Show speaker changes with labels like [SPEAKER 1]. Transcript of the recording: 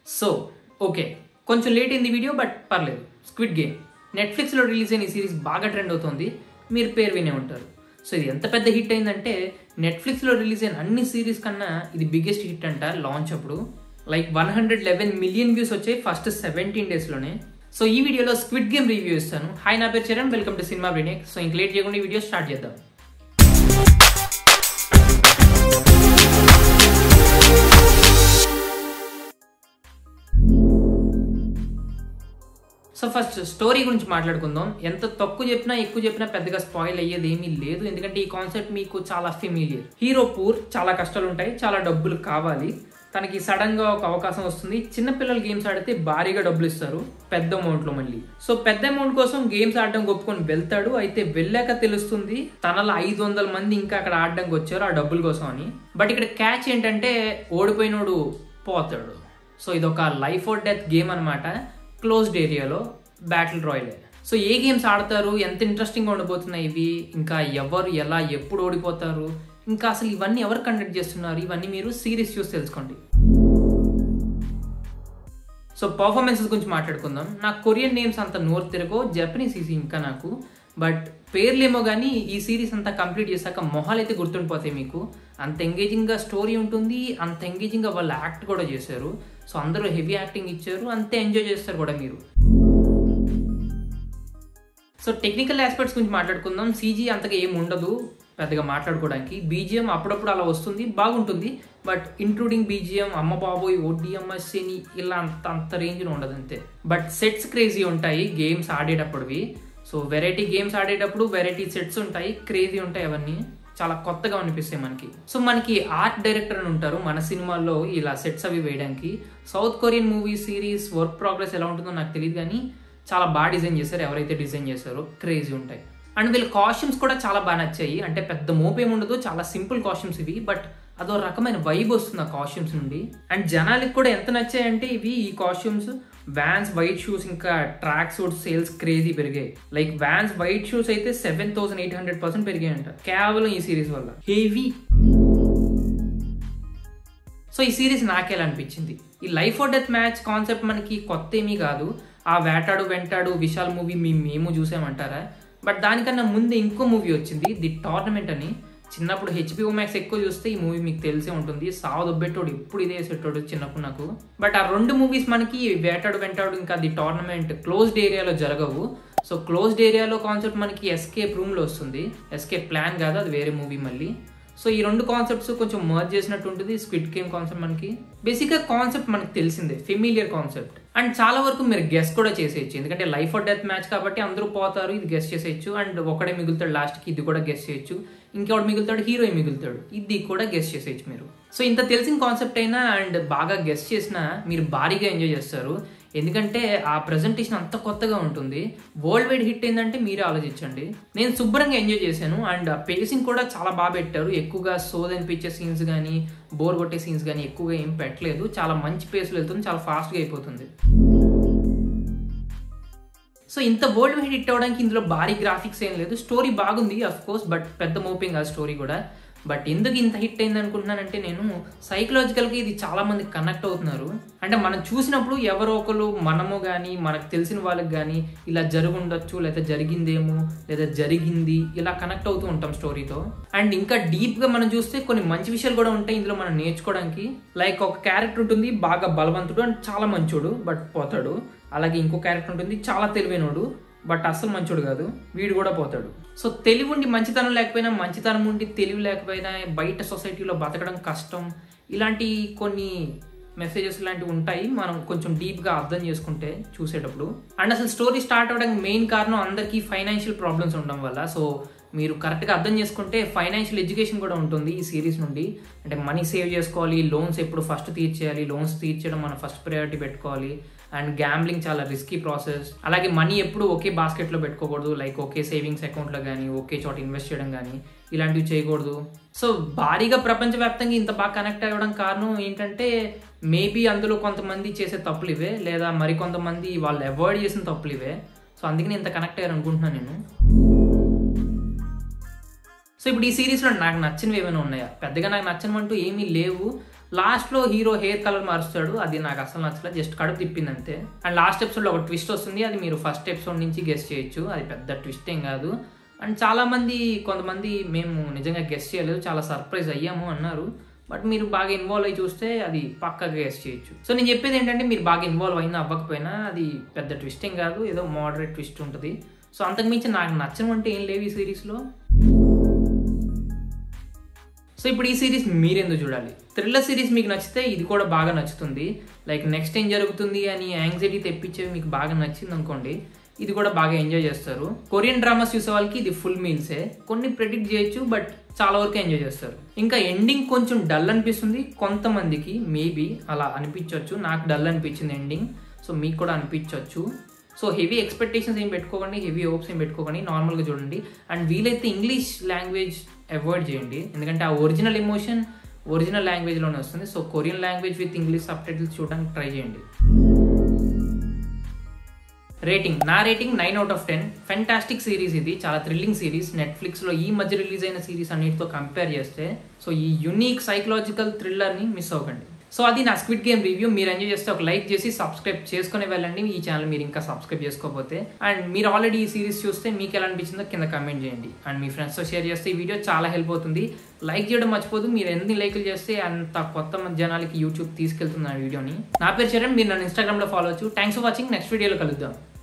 [SPEAKER 1] so okay కొంచెం late అయింది video but పర్లేదు స్క్విడ్ గేమ్ నెట్ఫ్లిక్స్లో రిలీజ్ అయిన ఈ సిరీస్ బాగా ట్రెండ్ అవుతుంది మీరు పేరు వినే ఉంటారు సో ఇది ఎంత పెద్ద హిట్ అయిందంటే నెట్ఫ్లిక్స్లో రిలీజ్ అయిన అన్ని సిరీస్ కన్నా ఇది బిగ్గెస్ట్ హిట్ అంట లాంచ్ అప్పుడు like one hundred eleven million views వచ్చాయి ఫస్ట్ సెవెంటీన్ డేస్లోనే సో ఈ వీడియోలో స్క్విడ్ గేమ్ రివ్యూ ఇస్తాను హాయ్ నా పేరు Charan welcome to cinema Brainic so ఇంక లేట్ చేయకుండా ఈ వీడియో స్టార్ట్ చేద్దాం సో ఫస్ట్ స్టోరీ గురించి మాట్లాడుకుందాం ఎంత తక్కువ చెప్పినా ఎక్కువ చెప్పినా పెద్దగా స్పాయిల్ అయ్యేది ఏమీ లేదు ఎందుకంటే ఈ కాన్సెప్ట్ మీకు చాలా ఫెమిలియర్ హీరో పూర్ చాలా కష్టాలు ఉంటాయి చాలా డబ్బులు కావాలి తనకి సడన్ గా ఒక అవకాశం వస్తుంది చిన్న పిల్లలు గేమ్స్ ఆడితే భారీగా డబ్బులు ఇస్తారు పెద్ద అమౌంట్ లో మళ్ళీ సో పెద్ద అమౌంట్ కోసం గేమ్స్ ఆడడం ఒప్పుకొని వెళ్తాడు అయితే వెళ్ళాక తెలుస్తుంది తనలో ఐదు వందల మంది ఇంకా అక్కడ ఆడడానికి వచ్చారు ఆ డబ్బుల కోసం అని బట్ ఇక్కడ క్యాచ్ ఏంటంటే ఓడిపోయినోడు పోతాడు సో ఇది ఒక లైఫ్ ఆర్ డెత్ గేమ్ అనమాట క్లోజ్డ్ ఏరియాలో బ్యాటిల్ రాయలే సో ఏ గేమ్స్ ఆడతారు ఎంత ఇంట్రెస్టింగ్గా ఉండబోతున్నాయి ఇవి ఇంకా ఎవరు ఎలా ఎప్పుడు ఓడిపోతారు ఇంకా అసలు ఇవన్నీ ఎవరు కండక్ట్ చేస్తున్నారు ఇవన్నీ మీరు సిరీస్ చూసి తెలుసుకోండి సో పర్ఫార్మెన్సెస్ గురించి మాట్లాడుకుందాం నాకు కొరియన్ నేమ్స్ అంత నోరు తిరగో జపనీస్ ఈజీ ఇంకా నాకు బట్ పేర్లేమో కానీ ఈ సిరీస్ అంతా కంప్లీట్ చేశాక మొహాలు అయితే గుర్తుండిపోతాయి మీకు అంత ఎంగేజింగ్గా స్టోరీ ఉంటుంది అంత ఎంగేజింగ్గా వాళ్ళు యాక్ట్ కూడా చేశారు సో అందరూ హెవీ యాక్టింగ్ ఇచ్చారు అంతే ఎంజాయ్ చేస్తారు కూడా మీరు సో టెక్నికల్ ఆస్పెక్ట్స్ గురించి మాట్లాడుకుందాం సీజీ అంతగా ఏం ఉండదు పెద్దగా మాట్లాడుకోవడానికి బీజిఎం అప్పుడప్పుడు అలా వస్తుంది బాగుంటుంది బట్ ఇంక్లూడింగ్ బీజిఎం అమ్మ బాబోయ్ ఓడిఎంఎస్ అని ఇలా అంత అంత రేంజ్లో ఉండదు అంతే బట్ సెట్స్ క్రేజీ ఉంటాయి గేమ్స్ ఆడేటప్పుడువి సో వెరైటీ గేమ్స్ ఆడేటప్పుడు వెరైటీ సెట్స్ ఉంటాయి క్రేజీ ఉంటాయి అవన్నీ చాలా కొత్తగా అనిపిస్తాయి మనకి సో మనకి ఆర్ట్ డైరెక్టర్ అని ఉంటారు మన సినిమాల్లో ఇలా సెట్స్ అవి వేయడానికి south Korean movie series work progress ఎలా ఉంటుందో నాకు తెలియదు కానీ చాలా బాగా డిజైన్ చేశారు ఎవరైతే డిజైన్ చేశారో క్రేజీ ఉంటాయి అండ్ వీళ్ళ కాస్ట్యూమ్స్ కూడా చాలా బాగా నచ్చాయి అంటే పెద్ద మోపేం ఉండదు చాలా సింపుల్ కాస్ట్యూమ్స్ ఇవి బట్ అదో రకమైన వైబ్ వస్తుంది ఆ కాస్ట్యూమ్స్ నుండి అండ్ జనాలకి కూడా ఎంత నచ్చాయంటే ఇవి ఈ కాస్ట్యూమ్స్ వ్యాన్స్ వైట్ షూస్ ఇంకా ట్రాక్ సూట్ సేల్స్ క్రేజీ పెరిగాయి లైక్ వ్యాన్స్ వైట్ షూస్ అయితే seven thousand eight hundred percent పెరిగాయంట కేవలం ఈ సిరీస్ వల్ల హెవీ సో ఈ సిరీస్ నాకేలా అనిపించింది ఈ life or death match concept మనకి కొత్త ఏమీ కాదు ఆ వేటాడు వెంటాడు విశాల్ మూవీ మేము మేము చూసామంటారా బట్ దానికన్నా ముందు ఇంకో మూవీ వచ్చింది ది టోర్నమెంట్ అని చిన్నప్పుడు హెచ్పిఓ మ్యాక్స్ ఎక్కువ చూస్తే ఈ మూవీ మీకు తెలిసే ఉంటుంది సావు దొబ్బెట్టోడు ఇప్పుడు ఇదే సెట్టోడు చిన్నప్పుడు నాకు బట్ ఆ రెండు మూవీస్ మనకి వేటాడు వెంటాడు ఇంకా ది టోర్నమెంట్ క్లోజ్డ్ ఏరియాలో జరగవు సో క్లోజ్డ్ ఏరియాలో కాన్సెప్ట్ మనకి ఎస్కేప్ రూమ్లో వస్తుంది ఎస్కేప్ ప్లాన్ కాదు అది వేరే మూవీ మళ్ళీ సో ఈ రెండు కాన్సెప్ట్స్ కొంచెం మర్జ్ చేసినట్టు ఉంటుంది స్క్విడ్ గేమ్ కాన్సెప్ట్ మనకి బేసిక్గా కాన్సెప్ట్ మనకి తెలిసిందే ఫెమిలియర్ కాన్సెప్ట్ అండ్ చాలా వరకు మీరు గెస్ట్ కూడా చేసేయచ్చు ఎందుకంటే లైఫ్ ఆర్ డెత్ మ్యాచ్ కాబట్టి అందరూ పోతారు ఇది గెస్ట్ చేసేయచ్చు అండ్ ఒకడే మిగులుతాడు లాస్ట్కి ఇది కూడా గెస్ట్ చేయొచ్చు ఇంకెవడు మిగులుతాడు హీరో మిగులుతాడు ఇది కూడా గెస్ట్ చేసేయచ్చు మీరు సో ఇంత తెలిసిన కాన్సెప్ట్ అయినా అండ్ బాగా గెస్ట్ చేసినా మీరు భారీగా ఎంజాయ్ చేస్తారు ఎందుకంటే ఆ ప్రజెంటేషన్ అంత కొత్తగా ఉంటుంది వరల్డ్ వైడ్ హిట్ ఏంటంటే మీరే ఆలోచించండి నేను శుభ్రంగా ఎంజాయ్ చేశాను అండ్ ఆ పేసింగ్ కూడా చాలా బాగా పెట్టారు ఎక్కువగా సోద్ అనిపించే సీన్స్ కానీ బోర్ కొట్టే సీన్స్ కానీ ఎక్కువగా ఏం పెట్టలేదు చాలా మంచి పేస్లో వెళ్తుంది చాలా ఫాస్ట్గా అయిపోతుంది సో ఇంత వరల్డ్ వైడ్ హిట్ అవ్వడానికి ఇందులో భారీ గ్రాఫిక్స్ ఏం లేదు స్టోరీ బాగుంది అఫ్ కోర్స్ బట్ పెద్ద మోపింగ్ ఆ స్టోరీ కూడా బట్ ఎందుకు ఇంత హిట్ అయింది అనుకుంటున్నానంటే నేను సైకలాజికల్గా ఇది చాలా మంది కనెక్ట్ అవుతున్నారు అంటే మనం చూసినప్పుడు ఎవరో ఒకరు మనము కానీ మనకు తెలిసిన వాళ్ళకి కానీ ఇలా జరుగుండొచ్చు లేదా జరిగిందేమో లేదా జరిగింది ఇలా కనెక్ట్ అవుతూ ఉంటాం స్టోరీతో అండ్ ఇంకా డీప్గా మనం చూస్తే కొన్ని మంచి విషయాలు కూడా ఉంటాయి ఇందులో మనం నేర్చుకోవడానికి లైక్ ఒక క్యారెక్టర్ ఉంటుంది బాగా బలవంతుడు అండ్ చాలా మంచోడు బట్ పోతాడు అలాగే ఇంకో క్యారెక్టర్ ఉంటుంది చాలా తెలివైనోడు బట్ అస్సలు మంచోడు కాదు వీడు కూడా పోతాడు సో తెలివి ఉండి మంచితనం లేకపోయినా మంచితనం ఉండి తెలివి లేకపోయినా బయట సొసైటీలో బతకడం కష్టం ఇలాంటి కొన్ని మెసేజెస్ ఇలాంటివి ఉంటాయి మనం కొంచెం డీప్గా అర్థం చేసుకుంటే చూసేటప్పుడు అండ్ అసలు స్టోరీ స్టార్ట్ అవ్వడానికి మెయిన్ కారణం అందరికీ ఫైనాన్షియల్ ప్రాబ్లమ్స్ ఉండడం వల్ల సో మీరు కరెక్ట్గా అర్థం చేసుకుంటే ఫైనాన్షియల్ ఎడ్యుకేషన్ కూడా ఉంటుంది ఈ సిరీస్ నుండి అంటే మనీ సేవ్ చేసుకోవాలి లోన్స్ ఎప్పుడు ఫస్ట్ తీర్చేయాలి లోన్స్ తీర్చడం మనం ఫస్ట్ ప్రయారిటీ పెట్టుకోవాలి అండ్ గ్యాంబ్లింగ్ చాలా రిస్కీ ప్రాసెస్ అలాగే మనీ ఎప్పుడు ఒకే బాస్కెట్లో పెట్టుకోకూడదు లైక్ ఒకే సేవింగ్స్ అకౌంట్లో కానీ ఒకే చోట ఇన్వెస్ట్ చేయడం కానీ ఇలాంటివి చేయకూడదు సో భారీగా ప్రపంచవ్యాప్తంగా ఇంత బాగా కనెక్ట్ అవ్వడం కారణం ఏంటంటే మేబీ అందులో కొంతమంది చేసే తప్పులు ఇవే లేదా మరికొంతమంది వాళ్ళు అవాయిడ్ చేసిన తప్పులు ఇవే సో అందుకని ఇంత కనెక్ట్ అయ్యారు అనుకుంటున్నాను నేను సో ఇప్పుడు ఈ సిరీస్లో నాకు నచ్చినవి ఏమైనా ఉన్నాయా పెద్దగా నాకు నచ్చనివంటూ ఏమీ లేవు లాస్ట్లో హీరో హెయిర్ కలర్ మారుస్తాడు అది నాకు అసలు నచ్చలేదు జస్ట్ కడుపు తిప్పింది అంతే అండ్ లాస్ట్ ఎపిసోడ్లో ఒక ట్విస్ట్ వస్తుంది అది మీరు ఫస్ట్ ఎపిసోడ్ నుంచి గెస్ట్ చేయొచ్చు అది పెద్ద ట్విస్ట్ ఏం కాదు అండ్ చాలామంది కొంతమంది మేము నిజంగా గెస్ట్ చేయలేదు చాలా సర్ప్రైజ్ అయ్యాము అన్నారు బట్ మీరు బాగా ఇన్వాల్వ్ అయ్యి చూస్తే అది పక్కగా గెస్ట్ చేయొచ్చు సో నేను చెప్పేది ఏంటంటే మీరు బాగా ఇన్వాల్వ్ అయినా అవ్వకపోయినా అది పెద్ద ట్విస్ట్ ఏం కాదు ఏదో మోడరేట్ ట్విస్ట్ ఉంటుంది సో అంతకుమించి నాకు నచ్చడం అంటే ఏం లేవు ఈ సిరీస్లో సో ఇప్పుడు ఈ సిరీస్ మీరెందుకు చూడాలి థ్రిల్లర్ సిరీస్ మీకు నచ్చితే ఇది కూడా బాగా నచ్చుతుంది లైక్ నెక్స్ట్ ఏం జరుగుతుంది అని యాంగ్జైటీ తెప్పించేవి మీకు బాగా నచ్చింది అనుకోండి ఇది కూడా బాగా ఎంజాయ్ చేస్తారు కొరియన్ డ్రామాస్ చూసే వాళ్ళకి ఇది ఫుల్ మీల్సే కొన్ని ప్రెడిక్ట్ చేయొచ్చు బట్ చాలా వరకు ఎంజాయ్ చేస్తారు ఇంకా ఎండింగ్ కొంచెం డల్ అనిపిస్తుంది కొంతమందికి మేబీ అలా అనిపించవచ్చు నాకు డల్ అనిపించింది ఎండింగ్ సో మీకు కూడా అనిపించవచ్చు సో హెవీ ఎక్స్పెక్టేషన్స్ ఏం పెట్టుకోకండి హెవీ హోప్స్ ఏం పెట్టుకోకండి నార్మల్గా చూడండి అండ్ వీలైతే ఇంగ్లీష్ లాంగ్వేజ్ అవాయిడ్ చేయండి ఎందుకంటే ఆ ఒరిజినల్ ఎమోషన్ ఒరిజినల్ లాంగ్వేజ్లోనే వస్తుంది so Korean language with English subtitles చూడడానికి ట్రై చేయండి రేటింగ్ నా rating nine out of ten fantastic series ఇది చాలా థ్రిల్లింగ్ సిరీస్ నెట్ఫ్లిక్స్లో ఈ మధ్య రిలీజ్ అయిన సిరీస్ అన్నిటితో కంపేర్ చేస్తే సో ఈ యునీక్ సైకలాజికల్ థ్రిల్లర్ని మిస్ అవ్వకండి సో అది నా స్క్విడ్ గేమ్ రివ్యూ మీరు ఎంజాయ్ చేస్తే ఒక లైక్ చేసి సబ్స్క్రైబ్ చేసుకుని వెళ్ళండి ఈ ఛానల్ మీరు ఇంకా సబ్స్క్రైబ్ చేసుకోకపోతే అండ్ మీరు ఆల్రెడీ ఈ సిరీస్ చూస్తే మీకు ఎలా అనిపించిందో కింద కమెంట్ చేయండి అండ్ మీ ఫ్రెండ్స్తో షేర్ చేస్తే ఈ వీడియో చాలా హెల్ప్ అవుతుంది లైక్ చేయడం మర్చిపోదు మీరు ఎన్ని లైకులు చేస్తే అంత కొత్త మంది జనాలకి యూట్యూబ్ తీసుకెళ్తుంది ఆ వీడియోని నా పేరు చరణ్ మీరు నన్ను ఇన్స్టాగ్రామ్లో ఫాలో అవచ్చు థ్యాంక్స్ ఫర్ వాచింగ్ నెక్స్ట్ వీడియోలో కలుద్దాం